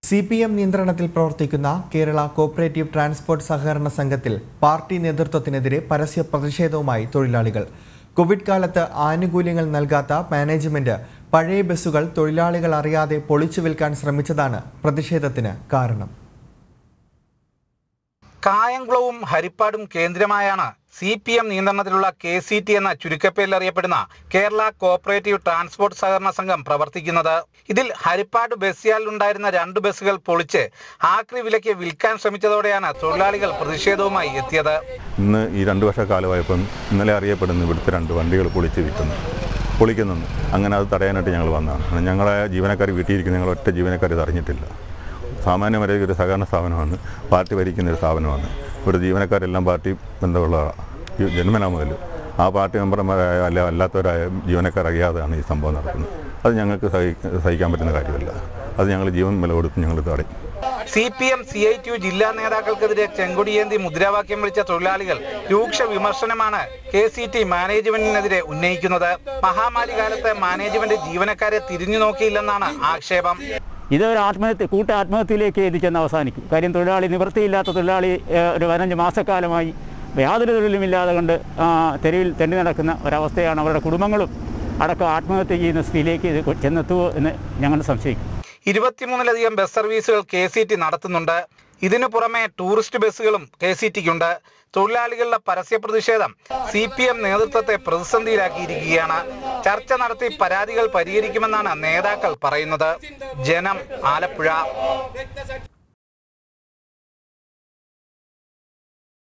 C P M നിയന്ത്രണത്തിൽ പ്രവർത്തിക്കുന്ന Kerala cooperative transport സഹകരണ സംഘത്തിൽ പാർട്ടി നേതൃത്വത്തിനെതിരെ പരസ്യ പ്രതിഷേധവുമായി തൊഴിലാളികൾ കോവിഡ് കാലത്ത് ആനുകൂല്യങ്ങൾ നൽകാത്ത മാനേജ്മെന്റ് പഴയ ബസ്സുകൾ തൊഴിലാളികൾ അറിയാതെ പൊളിച്ചു വിൽക്കാൻ ശ്രമിച്ചതാണ് പ്രതിഷേധത്തിന് കാരണം കായംകുളവും ഹരിപ്പാടും കേന്ദ്രമായാണ് സി പി എം നിയന്ത്രണത്തിലുള്ള കെ സി ടി എന്ന ചുരുക്കപ്പേരിൽ അറിയപ്പെടുന്ന കേരള കോപ്പറേറ്റീവ് ട്രാൻസ്പോർട്ട് സഹകരണ സംഘം പ്രവർത്തിക്കുന്നത് ഇതിൽ ഹരിപ്പാട് ബസ് ഉണ്ടായിരുന്ന രണ്ട് ബസ്സുകൾ പൊളിച്ച് ആക്രി വിലയ്ക്ക് വിൽക്കാൻ ശ്രമിച്ചതോടെയാണ് തൊഴിലാളികൾ പ്രതിഷേധവുമായി എത്തിയത് ഇന്ന് ഈ രണ്ട് വർഷക്കാലമായപ്പം ഇന്നലെ അറിയപ്പെടുന്ന ഇവിടുത്തെ രണ്ട് വണ്ടികൾ പൊളിച്ച് വിൽക്കുന്നു പൊളിക്കുന്നുണ്ട് അങ്ങനെ അത് തടയാനായിട്ട് ഞങ്ങൾ വന്നതാണ് ഞങ്ങളെ ജീവനക്കാർ വീട്ടിലിരിക്കുന്ന ഞങ്ങൾ ഒറ്റ ജീവനക്കാർ ഇത് അറിഞ്ഞിട്ടില്ല സാമാന്യമായ ഒരു സഹകരണ സ്ഥാപനമാണ് പാർട്ടി ഭരിക്കുന്ന ഒരു സ്ഥാപനമാണ് ഇവിടെ ജീവനക്കാരെല്ലാം പാർട്ടി ബന്ധമുള്ള ഈ ജന്മനാ മുതൽ ആ പാർട്ടി മെമ്പർമാരായ അല്ല അല്ലാത്തവരായ ജീവനക്കാർ അറിയാതെയാണ് ഈ സംഭവം നടക്കുന്നത് അത് ഞങ്ങൾക്ക് സഹി സഹിക്കാൻ പറ്റുന്ന കാര്യമല്ല അത് ഞങ്ങൾ ജീവൻ വില കൊടുത്ത് ഞങ്ങൾ തടയും C P M C I T U ജില്ലാ നേതാക്കൾക്കെതിരെ ചെങ്കൊടിയേന്തി മുദ്രാവാക്യം വിളിച്ച തൊഴിലാളികൾ രൂക്ഷ വിമർശനമാണ് കെ സി ടി മാനേജ്മെന്റിനെതിരെ ഉന്നയിക്കുന്നത് മഹാമാരി കാലത്ത് മാനേജ്മെന്റ് ജീവനക്കാരെ തിരിഞ്ഞു നോക്കിയില്ലെന്നാണ് ആക്ഷേപം ഇതൊരു ആത്മഹത്യ കൂട്ട ആത്മഹത്യയിലേക്ക് എത്തിച്ചെന്ന് അവസാനിക്കും കാര്യം തൊഴിലാളി നിവൃത്തിയില്ലാത്ത തൊഴിലാളി ഏഹ്, ഒരു പതിനഞ്ച് മാസക്കാലമായി യാതൊരു തൊഴിലുമില്ലാതെ കൊണ്ട് ആ, തെരുവിൽ തെണ്ടി നടക്കുന്ന ഒരവസ്ഥയാണ് അവരുടെ കുടുംബങ്ങളും അടക്കം ആത്മഹത്യ ചെയ്യുന്ന സ്ഥിതിയിലേക്ക് ഇത് ചെന്നെത്തുമോ എന്ന് ഞങ്ങൾ സംശയിക്കും ഇരുപത്തിമൂന്നിലധികം ബസ് സർവീസുകൾ കെ സി ടി നടത്തുന്നുണ്ട് ഇതിനു പുറമെ ടൂറിസ്റ്റ് ബസ്സുകളും കെ സി ടിക്കുണ്ട് തൊഴിലാളികളുടെ പരസ്യ പ്രതിഷേധം സി പി എം നേതൃത്വത്തെ പ്രതിസന്ധിയിലാക്കിയിരിക്കുകയാണ് ചർച്ച നടത്തി പരാതികൾ പരിഹരിക്കുമെന്നാണ് നേതാക്കൾ പറയുന്നത് ജനം ആലപ്പുഴ